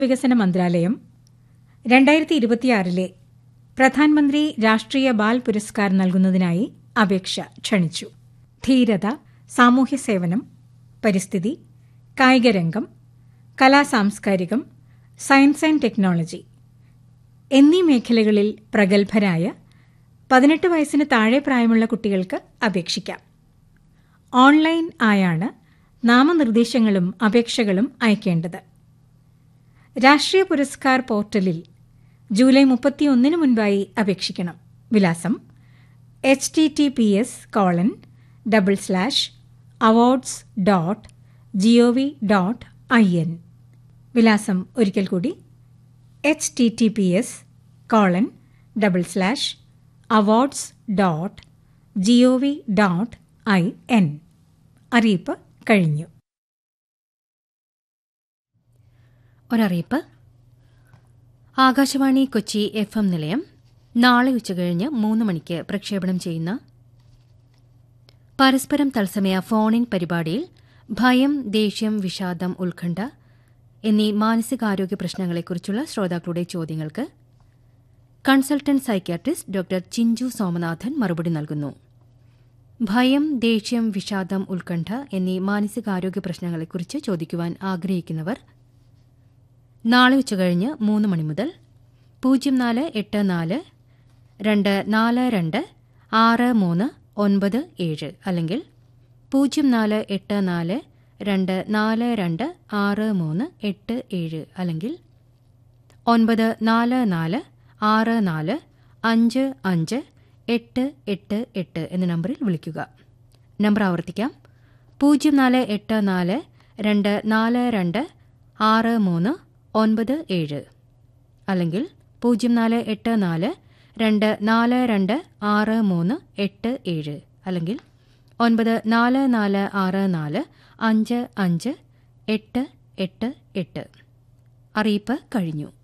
വികസന മന്ത്രാലയം രണ്ടായിരത്തി ഇരുപത്തിയാറിലെ പ്രധാനമന്ത്രി രാഷ്ട്രീയ ബാൽ പുരസ്കാർ നൽകുന്നതിനായി അപേക്ഷ ക്ഷണിച്ചു ധീരത സാമൂഹ്യ സേവനം പരിസ്ഥിതി കായികരംഗം കലാസാംസ്കാരികം സയൻസ് ആൻഡ് ടെക്നോളജി എന്നീ മേഖലകളിൽ പ്രഗത്ഭരായ പതിനെട്ട് വയസ്സിന് താഴെ പ്രായമുള്ള കുട്ടികൾക്ക് അപേക്ഷിക്കാം ഓൺലൈൻ ആയാണ് നാമനിർദ്ദേശങ്ങളും അപേക്ഷകളും അയക്കേണ്ടത് രാഷ്ട്രീയ പുരസ്കാർ പോർട്ടലിൽ ജൂലൈ മുപ്പത്തിയൊന്നിന് മുൻപായി അപേക്ഷിക്കണം വിലാസം H T T P S colon double slash awards dot G O V dot I N വിലാസം ഒരിക്കൽ കൂടി H T T P S colon double slash awards dot G O V dot I N അറിയിപ്പ് കഴിഞ്ഞു ഒരറിയിപ്പ് Akashvani Kochi F M നിലയം നാളെ ഉച്ചകഴിഞ്ഞ് മൂന്ന് മണിക്ക് പ്രക്ഷേപണം ചെയ്യുന്ന പരസ്പരം തത്സമയ ഫോണിൻ പരിപാടിയിൽ ഭയം ദേഷ്യം വിഷാദം ഉത്കണ്ഠ എന്നീ മാനസികാരോഗ്യ പ്രശ്നങ്ങളെക്കുറിച്ചുള്ള ശ്രോതാക്കളുടെ ചോദ്യങ്ങൾക്ക് consultant psychiatrist doctor Chinchu Somanathan മറുപടി നൽകുന്നു ഭയം ദേഷ്യം വിഷാദം ഉത്കണ്ഠ എന്നീ മാനസികാരോഗ്യ പ്രശ്നങ്ങളെക്കുറിച്ച് ചോദിക്കുവാൻ ആഗ്രഹിക്കുന്നവർ നാളെ ഉച്ചകഴിഞ്ഞ് മൂന്ന് മണി മുതൽ പൂജ്യം നാല് എട്ട് നാല് രണ്ട് നാല് രണ്ട് ആറ് മൂന്ന് ഒൻപത് ഏഴ് അല്ലെങ്കിൽ പൂജ്യം നാല് എട്ട് നാല് രണ്ട് നാല് രണ്ട് ആറ് മൂന്ന് എട്ട് ഏഴ് അല്ലെങ്കിൽ ഒൻപത് നാല് നാല് ആറ് നാല് അഞ്ച് അഞ്ച് എട്ട് എട്ട് എട്ട് എന്ന നമ്പറിൽ വിളിക്കുക നമ്പർ ആവർത്തിക്കാം പൂജ്യം നാല് എട്ട് നാല് രണ്ട് നാല് രണ്ട് ആറ് മൂന്ന് ഒൻപത് ഏഴ് അല്ലെങ്കിൽ പൂജ്യം നാല് എട്ട് നാല് രണ്ട് നാല് രണ്ട് ആറ് മൂന്ന് എട്ട് ഏഴ് അല്ലെങ്കിൽ ഒൻപത് നാല് നാല് ആറ് നാല് അഞ്ച് അഞ്ച് എട്ട് എട്ട് എട്ട് അറിയിപ്പ് കഴിഞ്ഞു